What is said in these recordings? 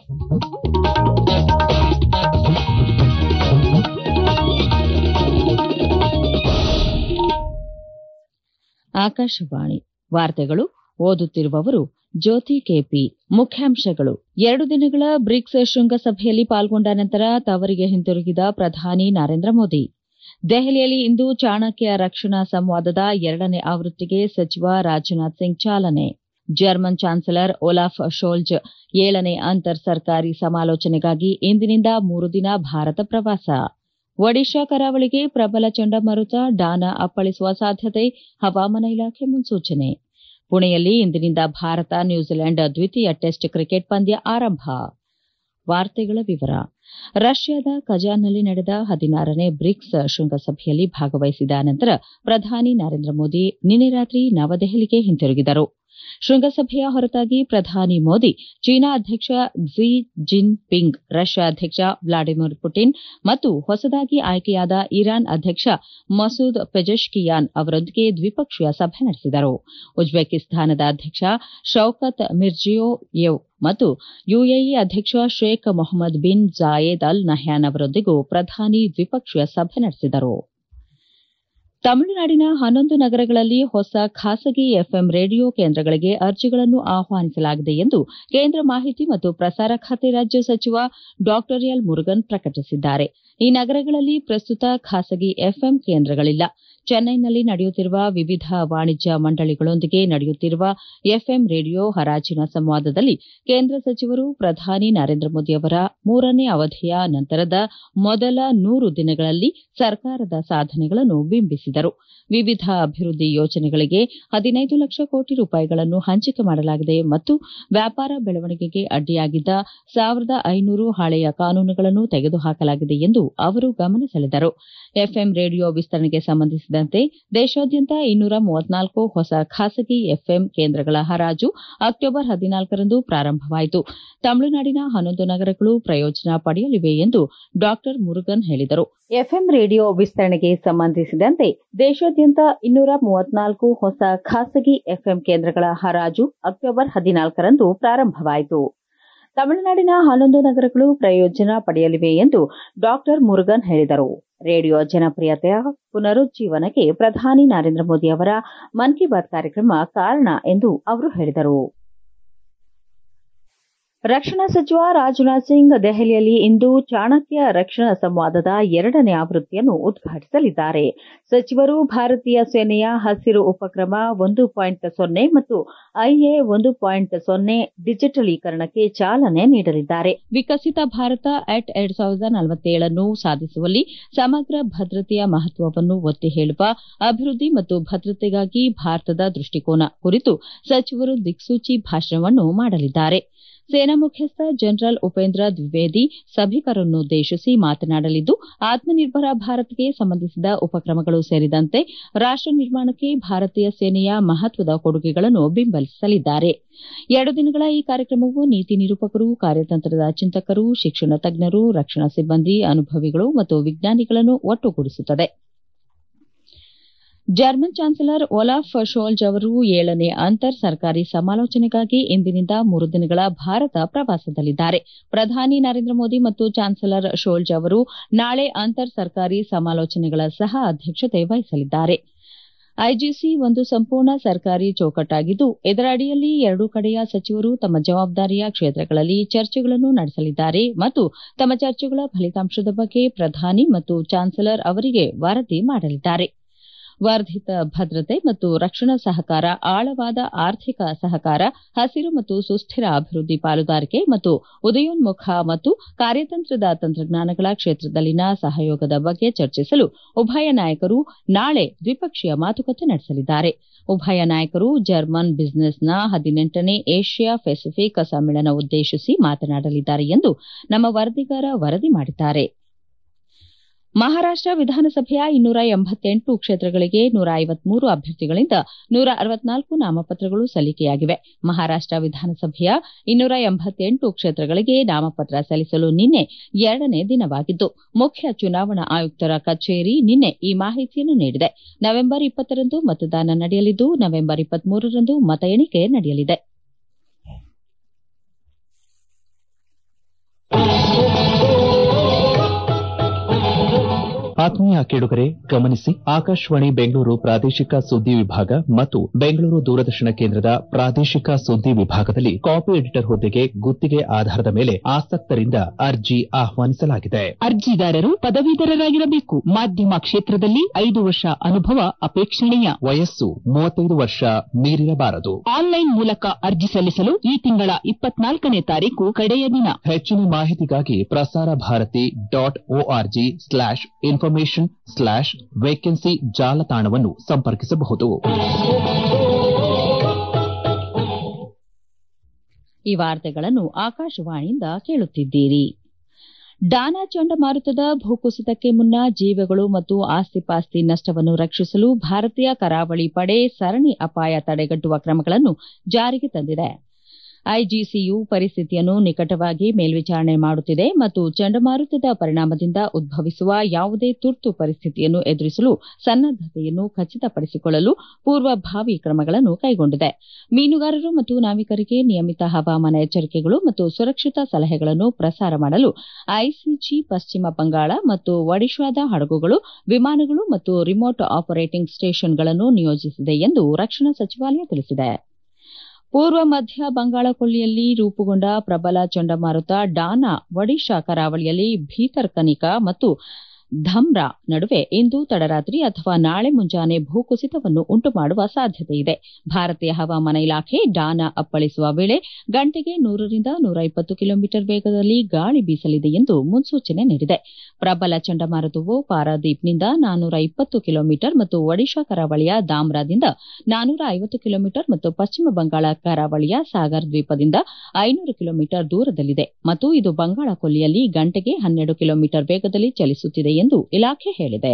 ಆಕಾಶವಾಣಿ ವಾರ್ತೆಗಳು ಓದುತ್ತಿರುವವರು ಜ್ಯೋತಿ ಕೆಪಿ ಮುಖ್ಯಾಂಶಗಳು ಎರಡು ದಿನಗಳ ಬ್ರಿಕ್ಸ್ ಶೃಂಗಸಭೆಯಲ್ಲಿ ಪಾಲ್ಗೊಂಡ ನಂತರ ತವರಿಗೆ ಹಿಂತಿರುಗಿದ ಪ್ರಧಾನಿ ನರೇಂದ್ರ ಮೋದಿ ದೆಹಲಿಯಲ್ಲಿ ಇಂದು ಚಾಣಕ್ಯ ರಕ್ಷಣಾ ಸಂವಾದದ ಎರಡನೇ ಆವೃತ್ತಿಗೆ ಸಚಿವ ರಾಜನಾಥ್ ಸಿಂಗ್ ಚಾಲನೆ ಜರ್ಮನ್ ಚಾನ್ಸಲರ್ ಒಲಾಫ್ ಶೋಲ್ಜ್ ಏಳನೇ ಅಂತರ್ ಸರ್ಕಾರಿ ಸಮಾಲೋಚನೆಗಾಗಿ ಇಂದಿನಿಂದ ಮೂರು ದಿನ ಭಾರತ ಪ್ರವಾಸ ಒಡಿಶಾ ಕರಾವಳಿಗೆ ಪ್ರಬಲ ಚಂಡಮಾರುತ ಡಾನಾ ಅಪ್ಪಳಿಸುವ ಸಾಧ್ಯತೆ ಹವಾಮಾನ ಇಲಾಖೆ ಮುನ್ಸೂಚನೆ ಪುಣೆಯಲ್ಲಿ ಇಂದಿನಿಂದ ಭಾರತ ನ್ಯೂಜಿಲೆಂಡ್ ದ್ವಿತೀಯ ಟೆಸ್ಟ್ ಕ್ರಿಕೆಟ್ ಪಂದ್ಯ ಆರಂಭ ವಾರ್ತೆಗಳ ವಿವರ ರಷ್ಯಾದ ಕಜಾನ್ನಲ್ಲಿ ನಡೆದ ಹದಿನಾರನೇ ಬ್ರಿಕ್ಸ್ ಶೃಂಗಸಭೆಯಲ್ಲಿ ಭಾಗವಹಿಸಿದ ನಂತರ ಪ್ರಧಾನಿ ನರೇಂದ್ರ ಮೋದಿ ನಿನ್ನೆ ರಾತ್ರಿ ನವದೆಹಲಿಗೆ ಹಿಂತಿರುಗಿದರು ಶೃಂಗಸಭೆಯ ಹೊರತಾಗಿ ಪ್ರಧಾನಿ ಮೋದಿ ಚೀನಾ ಅಧ್ಯಕ್ಷ ಕ್ಸಿ ಜಿನ್ ಪಿಂಗ್ ರಷ್ಯಾ ಅಧ್ಯಕ್ಷ ವ್ಲಾಡಿಮಿರ್ ಪುಟಿನ್ ಮತ್ತು ಹೊಸದಾಗಿ ಆಯ್ಕೆಯಾದ ಇರಾನ್ ಅಧ್ಯಕ್ಷ ಮಸೂದ್ ಪೆಜೆಶ್ಕಿಯಾನ್ ಅವರೊಂದಿಗೆ ದ್ವಿಪಕ್ಷೀಯ ಸಭೆ ನಡೆಸಿದರು ಉಜ್ಬೇಕಿಸ್ತಾನದ ಅಧ್ಯಕ್ಷ ಶೌಕತ್ ಮಿರ್ಜಿಯೋಯೆವ್ ಮತ್ತು ಯುಎಇ ಅಧ್ಯಕ್ಷ Sheikh Mohammed bin ಜಾಯೇದ್ Al Nahyan ಅವರೊಂದಿಗೂ ಪ್ರಧಾನಿ ದ್ವಿಪಕ್ಷೀಯ ಸಭೆ ನಡೆಸಿದರು ತಮಿಳುನಾಡಿನ ಹನ್ನೊಂದು ನಗರಗಳಲ್ಲಿ ಹೊಸ ಖಾಸಗಿ ಎಫ್ಎಂ ರೇಡಿಯೋ ಕೇಂದ್ರಗಳಿಗೆ ಅರ್ಜಿಗಳನ್ನು ಆಹ್ವಾನಿಸಲಾಗಿದೆ ಎಂದು ಕೇಂದ್ರ ಮಾಹಿತಿ ಮತ್ತು ಪ್ರಸಾರ ಖಾತೆ ರಾಜ್ಯ ಸಚಿವ ಡಾ ಎಲ್ ಮುರುಗನ್ ಪ್ರಕಟಿಸಿದ್ದಾರೆ ಈ ನಗರಗಳಲ್ಲಿ ಪ್ರಸ್ತುತ ಖಾಸಗಿ ಎಫ್ಎಂ ಕೇಂದ್ರಗಳಿಲ್ಲ ಚೆನ್ನೈನಲ್ಲಿ ನಡೆಯುತ್ತಿರುವ ವಿವಿಧ ವಾಣಿಜ್ಯ ಮಂಡಳಿಗಳೊಂದಿಗೆ ನಡೆಯುತ್ತಿರುವ ಎಫ್ಎಂ ರೇಡಿಯೋ ಹರಾಜಿನ ಸಂವಾದದಲ್ಲಿ ಕೇಂದ್ರ ಸಚಿವರು ಪ್ರಧಾನಿ ನರೇಂದ್ರ ಮೋದಿ ಅವರ ಮೂರನೇ ಅವಧಿಯ ನಂತರದ ಮೊದಲ ನೂರು ದಿನಗಳಲ್ಲಿ ಸರ್ಕಾರದ ಸಾಧನೆಗಳನ್ನು ಬಿಂಬಿಸಿದರು ವಿವಿಧ ಅಭಿವೃದ್ಧಿ ಯೋಜನೆಗಳಿಗೆ ಹದಿನೈದು ಲಕ್ಷ ಕೋಟಿ ರೂಪಾಯಿಗಳನ್ನು ಹಂಚಿಕೆ ಮಾಡಲಾಗಿದೆ ಮತ್ತು ವ್ಯಾಪಾರ ಬೆಳವಣಿಗೆಗೆ ಅಡ್ಡಿಯಾಗಿದ್ದ ಸಾವಿರದ ಐನೂರು ಹಳೆಯ ಕಾನೂನುಗಳನ್ನು ತೆಗೆದುಹಾಕಲಾಗಿದೆ ಎಂದು ಅವರು ಗಮನ ಸೆಳೆದರು ಎಫ್ಎಂ ರೇಡಿಯೋ ವಿಸ್ತರಣೆಗೆ ಸಂಬಂಧಿಸಿದಂತೆ ದೇಶಾದ್ಯಂತ ಇನ್ನೂರ ಮೂವತ್ನಾಲ್ಕು ಹೊಸ ಖಾಸಗಿ ಎಫ್ಎಂ ಕೇಂದ್ರಗಳ ಹರಾಜು ಅಕ್ಟೋಬರ್ ಹದಿನಾಲ್ಕರಂದು ಪ್ರಾರಂಭವಾಯಿತು ತಮಿಳುನಾಡಿನ ಹನ್ನೊಂದು ನಗರಗಳು ಪ್ರಯೋಜನ ಪಡೆಯಲಿವೆ ಎಂದು ಡಾ ಮುರುಗನ್ ಹೇಳಿದರು ಎಫ್ಎಂ ರೇಡಿಯೋ ವಿಸ್ತರಣೆಗೆ ಸಂಬಂಧಿಸಿದಂತೆ ದೇಶಾದ್ಯಂತ ಇನ್ನೂರ ಮೂವತ್ನಾಲ್ಕು ಹೊಸ ಖಾಸಗಿ ಎಫ್ಎಂ ಕೇಂದ್ರಗಳ ಹರಾಜು ಅಕ್ಟೋಬರ್ ಹದಿನಾಲ್ಕರಂದು ಪ್ರಾರಂಭವಾಯಿತು ತಮಿಳುನಾಡಿನ ಹನ್ನೊಂದು ನಗರಗಳು ಪ್ರಯೋಜನ ಪಡೆಯಲಿವೆ ಎಂದು ಡಾ ಮುರುಗನ್ ಹೇಳಿದರು ರೇಡಿಯೋ ಜನಪ್ರಿಯತೆಯ ಪುನರುಜ್ಜೀವನಕ್ಕೆ ಪ್ರಧಾನಿ ನರೇಂದ್ರ ಮೋದಿ ಅವರ ಮನ್ ಕಿ ಬಾತ್ ಕಾರ್ಯಕ್ರಮ ಕಾರಣ ಎಂದು ಅವರು ಹೇಳಿದರು ರಕ್ಷಣಾ ಸಚಿವ ರಾಜನಾಥ್ ಸಿಂಗ್ ದೆಹಲಿಯಲ್ಲಿ ಇಂದು ಚಾಣಕ್ಯ ರಕ್ಷಣಾ ಸಂವಾದದ ಎರಡನೇ ಆವೃತ್ತಿಯನ್ನು ಉದ್ಘಾಟಿಸಲಿದ್ದಾರೆ ಸಚಿವರು ಭಾರತೀಯ ಸೇನೆಯ ಹಸಿರು ಉಪಕ್ರಮ ಒಂದು ಪಾಯಿಂಟ್ ಸೊನ್ನೆ ಮತ್ತು ಐಎ ಒಂದು ಪಾಯಿಂಟ್ ಸೊನ್ನೆ ಡಿಜಿಟಲೀಕರಣಕ್ಕೆ ಚಾಲನೆ ನೀಡಲಿದ್ದಾರೆ ವಿಕಸಿತ ಭಾರತ ಅಟ್ ಎರಡ್ ಸಾವಿರದ ನಲವತ್ತೇಳನ್ನು ಸಾಧಿಸುವಲ್ಲಿ ಸಮಗ್ರ ಭದ್ರತೆಯ ಮಹತ್ವವನ್ನು ಒತ್ತಿ ಹೇಳುವ ಅಭಿವೃದ್ಧಿ ಮತ್ತು ಭದ್ರತೆಗಾಗಿ ಭಾರತದ ದೃಷ್ಟಿಕೋನ ಕುರಿತು ಸಚಿವರು ದಿಕ್ಸೂಚಿ ಭಾಷಣವನ್ನು ಮಾಡಲಿದ್ದಾರೆ ಸೇನಾ ಮುಖ್ಯಸ್ಥ ಜನರಲ್ ಉಪೇಂದ್ರ ದ್ವಿವೇದಿ ಸಭಿಕರನ್ನುದ್ದೇಶಿಸಿ ಮಾತನಾಡಲಿದ್ದು ಆತ್ಮನಿರ್ಭರ ಭಾರತ್ಗೆ ಸಂಬಂಧಿಸಿದ ಉಪಕ್ರಮಗಳು ಸೇರಿದಂತೆ ರಾಷ್ಟ ನಿರ್ಮಾಣಕ್ಕೆ ಭಾರತೀಯ ಸೇನೆಯ ಮಹತ್ವದ ಕೊಡುಗೆಗಳನ್ನು ಬಿಂಬಿಸಲಿದ್ದಾರೆ ಎರಡು ದಿನಗಳ ಈ ಕಾರ್ಯಕ್ರಮವು ನೀತಿ ನಿರೂಪಕರು ಕಾರ್ಯತಂತ್ರದ ಚಿಂತಕರು ಶಿಕ್ಷಣ ತಜ್ಞರು ರಕ್ಷಣಾ ಸಿಬ್ಬಂದಿ ಅನುಭವಿಗಳು ಮತ್ತು ವಿಜ್ಞಾನಿಗಳನ್ನು ಒಟ್ಟುಗೂಡಿಸುತ್ತದೆ ಜರ್ಮನ್ ಚಾನ್ಸಲರ್ ಒಲಾಫ್ ಶೋಲ್ಜ್ ಅವರು ಏಳನೇ ಅಂತರ್ ಸರ್ಕಾರಿ ಸಮಾಲೋಚನೆಗಾಗಿ ಇಂದಿನಿಂದ ಮೂರು ದಿನಗಳ ಭಾರತ ಪ್ರವಾಸದಲ್ಲಿದ್ದಾರೆ ಪ್ರಧಾನಿ ನರೇಂದ್ರ ಮೋದಿ ಮತ್ತು ಚಾನ್ಸಲರ್ ಶೋಲ್ಜ್ ಅವರು ನಾಳೆ ಅಂತರ್ ಸರ್ಕಾರಿ ಸಮಾಲೋಚನೆಗಳ ಸಹ ಅಧ್ಯಕ್ಷತೆ ವಹಿಸಲಿದ್ದಾರೆ ಐಜಿಸಿ ಒಂದು ಸಂಪೂರ್ಣ ಸರ್ಕಾರಿ ಚೌಕಟ್ಟಾಗಿದ್ದು ಇದರ ಅಡಿಯಲ್ಲಿ ಎರಡೂ ಕಡೆಯ ಸಚಿವರು ತಮ್ಮ ಜವಾಬ್ದಾರಿಯ ಕ್ಷೇತ್ರಗಳಲ್ಲಿ ಚರ್ಚೆಗಳನ್ನು ನಡೆಸಲಿದ್ದಾರೆ ಮತ್ತು ತಮ್ಮ ಚರ್ಚೆಗಳ ಫಲಿತಾಂಶದ ಬಗ್ಗೆ ಪ್ರಧಾನಿ ಮತ್ತು ಚಾನ್ಸಲರ್ ಅವರಿಗೆ ವರದಿ ಮಾಡಲಿದ್ದಾರೆ ವರ್ಧಿತ ಭದ್ರತೆ ಮತ್ತು ರಕ್ಷಣಾ ಸಹಕಾರ ಆಳವಾದ ಆರ್ಥಿಕ ಸಹಕಾರ ಹಸಿರು ಮತ್ತು ಸುಸ್ಥಿರ ಅಭಿವೃದ್ಧಿ ಪಾಲುದಾರಿಕೆ ಮತ್ತು ಉದಯೋನ್ಮುಖ ಮತ್ತು ಕಾರ್ಯತಂತ್ರದ ತಂತ್ರಜ್ಞಾನಗಳ ಕ್ಷೇತ್ರದಲ್ಲಿನ ಸಹಯೋಗದ ಬಗ್ಗೆ ಚರ್ಚಿಸಲು ಉಭಯ ನಾಯಕರು ನಾಳೆ ದ್ವಿಪಕ್ಷೀಯ ಮಾತುಕತೆ ನಡೆಸಲಿದ್ದಾರೆ ಉಭಯ ನಾಯಕರು ಜರ್ಮನ್ ಬಿಸಿನೆಸ್ನ ಹದಿನೆಂಟನೇ ಏಷ್ಯಾ ಪೆಸಿಫಿಕ್ ಸಮ್ಮೇಳನ ಉದ್ದೇಶಿಸಿ ಮಾತನಾಡಲಿದ್ದಾರೆ ಎಂದು ನಮ್ಮ ವರದಿಗಾರ ವರದಿ ಮಾಡಿದ್ದಾರೆ ಮಹಾರಾಷ್ಟ ವಿಧಾನಸಭೆಯ ಇನ್ನೂರ ಎಂಬತ್ತೆಂಟು ಕ್ಷೇತ್ರಗಳಿಗೆ ನೂರ ಐವತ್ಮೂರು ಅಭ್ಯರ್ಥಿಗಳಿಂದ ನೂರ ಅರವತ್ನಾಲ್ಕು ನಾಮಪತ್ರಗಳು ಸಲ್ಲಿಕೆಯಾಗಿವೆ ಮಹಾರಾಷ್ಟ ವಿಧಾನಸಭೆಯ ಇನ್ನೂರ ಎಂಬತ್ತೆಂಟು ಕ್ಷೇತ್ರಗಳಿಗೆ ನಾಮಪತ್ರ ಸಲ್ಲಿಸಲು ನಿನ್ನೆ ಎರಡನೇ ದಿನವಾಗಿದ್ದು ಮುಖ್ಯ ಚುನಾವಣಾ ಆಯುಕ್ತರ ಕಚೇರಿ ನಿನ್ನೆ ಈ ಮಾಹಿತಿಯನ್ನು ನೀಡಿದೆ ನವೆಂಬರ್ ಇಪ್ಪತ್ತರಂದು ಮತದಾನ ನಡೆಯಲಿದ್ದು ನವೆಂಬರ್ ಇಪ್ಪತ್ಮೂರರಂದು ಮತ ಎಣಿಕೆ ನಡೆಯಲಿದೆ ಆತ್ಮೀಯ ಕೇಳುಗರೆ ಗಮನಿಸಿ ಆಕಾಶವಾಣಿ ಬೆಂಗಳೂರು ಪ್ರಾದೇಶಿಕ ಸುದ್ದಿ ವಿಭಾಗ ಮತ್ತು ಬೆಂಗಳೂರು ದೂರದರ್ಶನ ಕೇಂದ್ರದ ಪ್ರಾದೇಶಿಕ ಸುದ್ದಿ ವಿಭಾಗದಲ್ಲಿ ಕಾಪಿ ಎಡಿಟರ್ ಹುದ್ದೆಗೆ ಗುತ್ತಿಗೆ ಆಧಾರದ ಮೇಲೆ ಆಸಕ್ತರಿಂದ ಅರ್ಜಿ ಆಹ್ವಾನಿಸಲಾಗಿದೆ ಅರ್ಜಿದಾರರು ಪದವೀಧರರಾಗಿರಬೇಕು ಮಾಧ್ಯಮ ಕ್ಷೇತ್ರದಲ್ಲಿ ಐದು ವರ್ಷ ಅನುಭವ ಅಪೇಕ್ಷಣೀಯ ವಯಸ್ಸು ಮೂವತ್ತೈದು ವರ್ಷ ಮೀರಿರಬಾರದು ಆನ್ಲೈನ್ ಮೂಲಕ ಅರ್ಜಿ ಸಲ್ಲಿಸಲು ಈ ತಿಂಗಳ ಇಪ್ಪತ್ನಾಲ್ಕನೇ ತಾರೀಕು ಕಡೆಯ ದಿನ ಹೆಚ್ಚಿನ ಮಾಹಿತಿಗಾಗಿ Prasar Bharati dot org slash information slash vacancy ಜಾಲತಾಣವನ್ನು ಸಂಪರ್ಕಿಸಬಹುದು ಈ ವಾರ್ತೆಗಳನ್ನು ಆಕಾಶವಾಣಿಯಿಂದ ಕೇಳುತ್ತಿದ್ದೀರಿ ಡಾನಾ ಚಂಡಮಾರುತದ ಭೂಕುಸಿತಕ್ಕೆ ಮುನ್ನ ಜೀವಗಳು ಮತ್ತು ಆಸ್ತಿಪಾಸ್ತಿ ನಷ್ಟವನ್ನು ರಕ್ಷಿಸಲು ಭಾರತೀಯ ಕರಾವಳಿ ಪಡೆ ಸರಣಿ ಅಪಾಯ ತಡೆಗಟ್ಟುವ ಕ್ರಮಗಳನ್ನು ಜಾರಿಗೆ ತಂದಿದೆ ಐಜಿಸಿಯು ಪರಿಸ್ಥಿತಿಯನ್ನು ನಿಕಟವಾಗಿ ಮೇಲ್ವಿಚಾರಣೆ ಮಾಡುತ್ತಿದೆ ಮತ್ತು ಚಂಡಮಾರುತದ ಪರಿಣಾಮದಿಂದ ಉದ್ಭವಿಸುವ ಯಾವುದೇ ತುರ್ತು ಪರಿಸ್ಥಿತಿಯನ್ನು ಎದುರಿಸಲು ಸನ್ನದ್ದತೆಯನ್ನು ಖಚಿತಪಡಿಸಿಕೊಳ್ಳಲು ಪೂರ್ವಭಾವಿ ಕ್ರಮಗಳನ್ನು ಕೈಗೊಂಡಿದೆ ಮೀನುಗಾರರು ಮತ್ತು ನಾವಿಕರಿಗೆ ನಿಯಮಿತ ಹವಾಮಾನ ಎಚ್ಚರಿಕೆಗಳು ಮತ್ತು ಸುರಕ್ಷತಾ ಸಲಹೆಗಳನ್ನು ಪ್ರಸಾರ ಮಾಡಲು ಐಸಿಜಿ ಪಶ್ಚಿಮ ಬಂಗಾಳ ಮತ್ತು ಒಡಿಶಾದ ಹಡಗುಗಳು ವಿಮಾನಗಳು ಮತ್ತು ರಿಮೋಟ್ ಆಪರೇಟಿಂಗ್ ಸ್ಟೇಷನ್ಗಳನ್ನು ನಿಯೋಜಿಸಿದೆ ಎಂದು ರಕ್ಷಣಾ ಸಚಿವಾಲಯ ತಿಳಿಸಿದೆ ಪೂರ್ವ ಮಧ್ಯ ಬಂಗಾಳ ಕೊಲ್ಲಿಯಲ್ಲಿ ರೂಪುಗೊಂಡ ಪ್ರಬಲ ಚಂಡಮಾರುತ ಡಾನಾ ಒಡಿಶಾ ಕರಾವಳಿಯಲ್ಲಿ ಭೀತರ್ಕನಿಕಾ ಮತ್ತು ಧಮ್ರಾ ನಡುವೆ ಇಂದು ತಡರಾತ್ರಿ ಅಥವಾ ನಾಳೆ ಮುಂಜಾನೆ ಭೂಕುಸಿತವನ್ನು ಉಂಟುಮಾಡುವ ಸಾಧ್ಯತೆಯಿದೆ ಭಾರತೀಯ ಹವಾಮಾನ ಇಲಾಖೆ ಡಾನಾ ಅಪ್ಪಳಿಸುವ ವೇಳೆ ಗಂಟೆಗೆ ನೂರರಿಂದ ನೂರ ಇಪ್ಪತ್ತು ಕಿಲೋಮೀಟರ್ ವೇಗದಲ್ಲಿ ಗಾಳಿ ಬೀಸಲಿದೆ ಎಂದು ಮುನ್ಸೂಚನೆ ನೀಡಿದೆ ಪ್ರಬಲ ಚಂಡಮಾರುತವು ಪಾರಾದೀಪ್ನಿಂದ ನಾನೂರ ಇಪ್ಪತ್ತು ಕಿಲೋಮೀಟರ್ ಮತ್ತು ಒಡಿಶಾ ಕರಾವಳಿಯ ದಾಮ್ರಾದಿಂದ ನಾನೂರ ಐವತ್ತು ಕಿಲೋಮೀಟರ್ ಮತ್ತು ಪಶ್ಚಿಮ ಬಂಗಾಳ ಕರಾವಳಿಯ ಸಾಗರ್ ದ್ವೀಪದಿಂದ ಐನೂರು ಕಿಲೋಮೀಟರ್ ದೂರದಲ್ಲಿದೆ ಮತ್ತು ಇದು ಬಂಗಾಳ ಕೊಲ್ಲಿಯಲ್ಲಿ ಗಂಟೆಗೆ ಹನ್ನೆರಡು ಕಿಲೋಮೀಟರ್ ವೇಗದಲ್ಲಿ ಚಲಿಸುತ್ತಿದೆ ಎಂದು ಇಲಾಖೆ ಹೇಳಿದೆ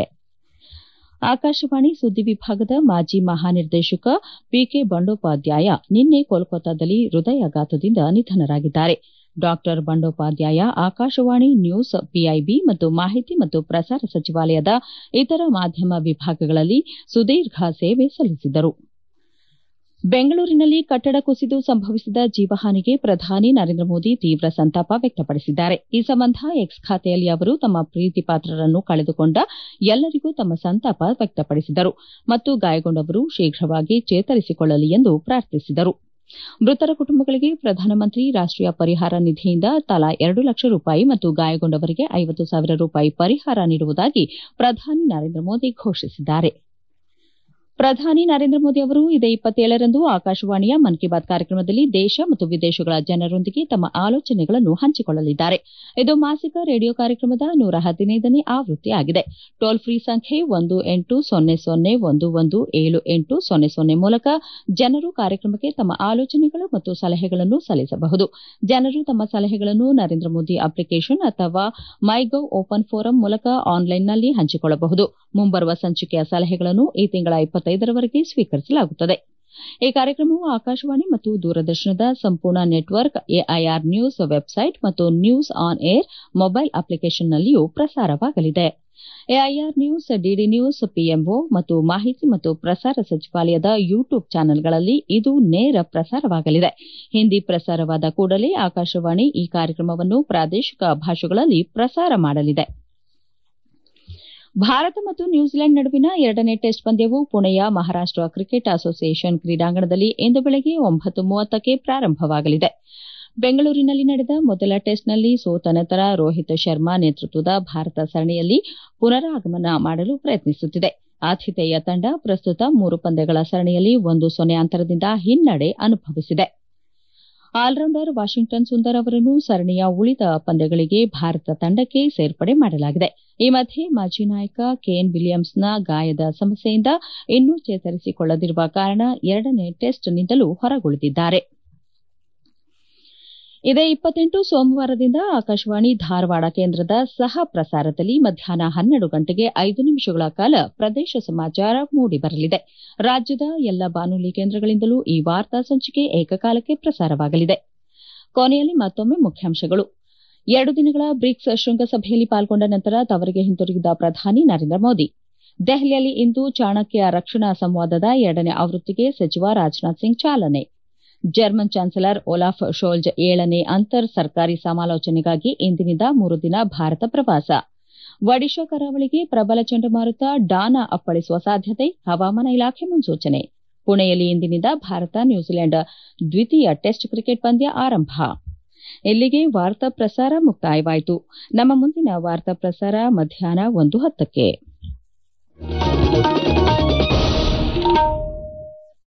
ಆಕಾಶವಾಣಿ ಸುದ್ದಿ ವಿಭಾಗದ ಮಾಜಿ ಮಹಾನಿರ್ದೇಶಕ ಪಿಕೆ ಬಂಡೋಪಾಧ್ಯಾಯ ನಿನ್ನೆ ಕೋಲ್ಕತ್ತಾದಲ್ಲಿ ಹೃದಯಾಘಾತದಿಂದ ನಿಧನರಾಗಿದ್ದಾರೆ doctor Bandopadhyay Akashvani news PIB ಮತ್ತು ಮಾಹಿತಿ ಮತ್ತು ಪ್ರಸಾರ ಸಚಿವಾಲಯದ ಇತರ ಮಾಧ್ಯಮ ವಿಭಾಗಗಳಲ್ಲಿ ಸುದೀರ್ಘ ಸೇವೆ ಸಲ್ಲಿಸಿದ್ದರು ಬೆಂಗಳೂರಿನಲ್ಲಿ ಕಟ್ಟಡ ಕುಸಿದು ಸಂಭವಿಸಿದ ಜೀವಹಾನಿಗೆ ಪ್ರಧಾನಿ ನರೇಂದ್ರ ಮೋದಿ ತೀವ್ರ ಸಂತಾಪ ವ್ಯಕ್ತಪಡಿಸಿದ್ದಾರೆ ಈ ಸಂಬಂಧ ಎಕ್ಸ್ ಖಾತೆಯಲ್ಲಿ ಅವರು ತಮ್ಮ ಪ್ರೀತಿಪಾತ್ರರನ್ನು ಕಳೆದುಕೊಂಡ ಎಲ್ಲರಿಗೂ ತಮ್ಮ ಸಂತಾಪ ವ್ಯಕ್ತಪಡಿಸಿದರು ಮತ್ತು ಗಾಯಗೊಂಡವರು ಶೀಘ್ರವಾಗಿ ಚೇತರಿಸಿಕೊಳ್ಳಲಿ ಎಂದು ಪ್ರಾರ್ಥಿಸಿದರು ಮೃತರ ಕುಟುಂಬಗಳಿಗೆ ಪ್ರಧಾನಮಂತ್ರಿ ರಾಷ್ಟೀಯ ಪರಿಹಾರ ನಿಧಿಯಿಂದ ತಲಾ ಎರಡು ಲಕ್ಷ ರೂಪಾಯಿ ಮತ್ತು ಗಾಯಗೊಂಡವರಿಗೆ ಐವತ್ತು ಸಾವಿರ ರೂಪಾಯಿ ಪರಿಹಾರ ನೀಡುವುದಾಗಿ ಪ್ರಧಾನಿ ನರೇಂದ್ರ ಮೋದಿ ಘೋಷಿಸಿದ್ದಾರೆ ಪ್ರಧಾನಿ ನರೇಂದ್ರ ಮೋದಿ ಅವರು ಇದೇ ಇಪ್ಪತ್ತೇಳರಂದು ಆಕಾಶವಾಣಿಯ ಮನ್ ಕಿ ಬಾತ್ ಕಾರ್ಯಕ್ರಮದಲ್ಲಿ ದೇಶ ಮತ್ತು ವಿದೇಶಗಳ ಜನರೊಂದಿಗೆ ತಮ್ಮ ಆಲೋಚನೆಗಳನ್ನು ಹಂಚಿಕೊಳ್ಳಲಿದ್ದಾರೆ ಇದು ಮಾಸಿಕ ರೇಡಿಯೋ ಕಾರ್ಯಕ್ರಮದ ನೂರ ಹದಿನೈದನೇ ಆವೃತ್ತಿಯಾಗಿದೆ ಟೋಲ್ ಫ್ರೀ ಸಂಖ್ಯೆ ಒಂದು ಎಂಟು ಸೊನ್ನೆ ಸೊನ್ನೆ ಒಂದು ಒಂದು ಏಳು ಎಂಟು ಸೊನ್ನೆ ಸೊನ್ನೆ ಮೂಲಕ ಜನರು ಕಾರ್ಯಕ್ರಮಕ್ಕೆ ತಮ್ಮ ಆಲೋಚನೆಗಳು ಮತ್ತು ಸಲಹೆಗಳನ್ನು ಸಲ್ಲಿಸಬಹುದು ಜನರು ತಮ್ಮ ಸಲಹೆಗಳನ್ನು ನರೇಂದ್ರ ಮೋದಿ ಅಪ್ಲಿಕೇಶನ್ ಅಥವಾ ಮೈಗೌ ಓಪನ್ ಫೋರಂ ಮೂಲಕ ಆನ್ಲೈನ್ನಲ್ಲಿ ಹಂಚಿಕೊಳ್ಳಬಹುದು ಮುಂಬರುವ ಸಂಚಿಕೆಯ ಸಲಹೆಗಳನ್ನು ಈ ತಿಂಗಳ ಇಪ್ಪತ್ತೈದರವರೆಗೆ ಸ್ವೀಕರಿಸಲಾಗುತ್ತದೆ ಈ ಕಾರ್ಯಕ್ರಮವು ಆಕಾಶವಾಣಿ ಮತ್ತು ದೂರದರ್ಶನದ ಸಂಪೂರ್ಣ ನೆಟ್ವರ್ಕ್ ಎಐಆರ್ ನ್ಯೂಸ್ ವೆಬ್ಸೈಟ್ ಮತ್ತು ನ್ಯೂಸ್ ಆನ್ ಏರ್ ಮೊಬೈಲ್ ಅಪ್ಲಿಕೇಶನ್ನಲ್ಲಿಯೂ ಪ್ರಸಾರವಾಗಲಿದೆ AIR news DD news PMO ಮತ್ತು ಮಾಹಿತಿ ಮತ್ತು ಪ್ರಸಾರ ಸಚಿವಾಲಯದ ಯೂಟ್ಯೂಬ್ ಚಾನೆಲ್ಗಳಲ್ಲಿ ಇದು ನೇರ ಪ್ರಸಾರವಾಗಲಿದೆ ಹಿಂದಿ ಪ್ರಸಾರವಾದ ಕೂಡಲೇ ಆಕಾಶವಾಣಿ ಈ ಕಾರ್ಯಕ್ರಮವನ್ನು ಪ್ರಾದೇಶಿಕ ಭಾಷೆಗಳಲ್ಲಿ ಪ್ರಸಾರ ಮಾಡಲಿದೆ ಭಾರತ ಮತ್ತು ನ್ಯೂಜಿಲೆಂಡ್ ನಡುವಿನ ಎರಡನೇ ಟೆಸ್ಟ್ ಪಂದ್ಯವು ಪುಣೆಯ ಮಹಾರಾಷ್ಟ ಕ್ರಿಕೆಟ್ ಅಸೋಸಿಯೇಷನ್ ಕ್ರೀಡಾಂಗಣದಲ್ಲಿ ಇಂದು ಬೆಳಗ್ಗೆ ಒಂಬತ್ತು ಮೂವತ್ತಕ್ಕೆ ಪ್ರಾರಂಭವಾಗಲಿದೆ ಬೆಂಗಳೂರಿನಲ್ಲಿ ನಡೆದ ಮೊದಲ ಟೆಸ್ಟ್ನಲ್ಲಿ ಸೋತ ನಂತರ ರೋಹಿತ್ ಶರ್ಮಾ ನೇತೃತ್ವದ ಭಾರತ ಸರಣಿಯಲ್ಲಿ ಪುನರಾಗಮನ ಮಾಡಲು ಪ್ರಯತ್ನಿಸುತ್ತಿದೆ ಆತಿಥೇಯ ತಂಡ ಪ್ರಸ್ತುತ ಮೂರು ಪಂದ್ಯಗಳ ಸರಣಿಯಲ್ಲಿ ಒಂದು ಸೊನ್ನೆ ಅಂತರದಿಂದ ಹಿನ್ನಡೆ ಅನುಭವಿಸಿದೆ ಆಲ್ರೌಂಡರ್ ವಾಷಿಂಗ್ಟನ್ ಸುಂದರ್ ಅವರನ್ನು ಸರಣಿಯ ಉಳಿದ ಪಂದ್ಯಗಳಿಗೆ ಭಾರತ ತಂಡಕ್ಕೆ ಸೇರ್ಪಡೆ ಮಾಡಲಾಗಿದೆ ಈ ಮಧ್ಯೆ ಮಾಜಿ ನಾಯಕ ಕೇನ್ ವಿಲಿಯಮ್ಸ್ನ ಗಾಯದ ಸಮಸ್ಯೆಯಿಂದ ಇನ್ನೂ ಚೇತರಿಸಿಕೊಳ್ಳದಿರುವ ಕಾರಣ ಎರಡನೇ ಟೆಸ್ಟ್ನಿಂದಲೂ ಹೊರಗುಳಿದಿದ್ದಾರೆ ಇದೇ ಇಪ್ಪತ್ತೆಂಟು ಸೋಮವಾರದಿಂದ ಆಕಾಶವಾಣಿ ಧಾರವಾಡ ಕೇಂದ್ರದ ಸಹ ಪ್ರಸಾರದಲ್ಲಿ ಮಧ್ಯಾಹ್ನ ಹನ್ನೆರಡು ಗಂಟೆಗೆ ಐದು ನಿಮಿಷಗಳ ಕಾಲ ಪ್ರದೇಶ ಸಮಾಚಾರ ಮೂಡಿಬರಲಿದೆ ರಾಜ್ಯದ ಎಲ್ಲ ಬಾನುಲಿ ಕೇಂದ್ರಗಳಿಂದಲೂ ಈ ವಾರ್ತಾ ಸಂಚಿಕೆ ಏಕಕಾಲಕ್ಕೆ ಪ್ರಸಾರವಾಗಲಿದೆ ಕೊನೆಯಲ್ಲಿ ಮತ್ತೊಮ್ಮೆ ಮುಖ್ಯಾಂಶಗಳು ಎರಡು ದಿನಗಳ ಬ್ರಿಕ್ಸ್ ಶೃಂಗಸಭೆಯಲ್ಲಿ ಪಾಲ್ಗೊಂಡ ನಂತರ ತವರಿಗೆ ಹಿಂತಿರುಗಿದ ಪ್ರಧಾನಿ ನರೇಂದ್ರ ಮೋದಿ ದೆಹಲಿಯಲ್ಲಿ ಇಂದು ಚಾಣಕ್ಯ ರಕ್ಷಣಾ ಸಂವಾದದ ಎರಡನೇ ಆವೃತ್ತಿಗೆ ಸಚಿವ ರಾಜನಾಥ್ ಸಿಂಗ್ ಚಾಲನೆ ಜರ್ಮನ್ ಚಾನ್ಸಲರ್ ಒಲಾಫ್ ಶೋಲ್ಜ್ ಏಳನೇ ಅಂತರ್ ಸರ್ಕಾರಿ ಸಮಾಲೋಚನೆಗಾಗಿ ಇಂದಿನಿಂದ ಮೂರು ದಿನ ಭಾರತ ಪ್ರವಾಸ ಒಡಿಶಾ ಕರಾವಳಿಗೆ ಪ್ರಬಲ ಚಂಡಮಾರುತ ಡಾನಾ ಅಪ್ಪಳಿಸುವ ಸಾಧ್ಯತೆ ಹವಾಮಾನ ಇಲಾಖೆ ಮುನ್ಸೂಚನೆ ಪುಣೆಯಲ್ಲಿ ಇಂದಿನಿಂದ ಭಾರತ ನ್ಯೂಜಿಲೆಂಡ್ ದ್ವಿತೀಯ ಟೆಸ್ಟ್ ಕ್ರಿಕೆಟ್ ಪಂದ್ಯ ಆರಂಭ ಇಲ್ಲಿಗೆ ವಾರ್ತಾ ಪ್ರಸಾರ ಮುಕ್ತಾಯವಾಯಿತು ನಮ್ಮ ಮುಂದಿನ ವಾರ್ತಾ ಪ್ರಸಾರ ಮಧ್ಯಾಹ್ನ ಒಂದು ಹತ್ತಕ್ಕೆ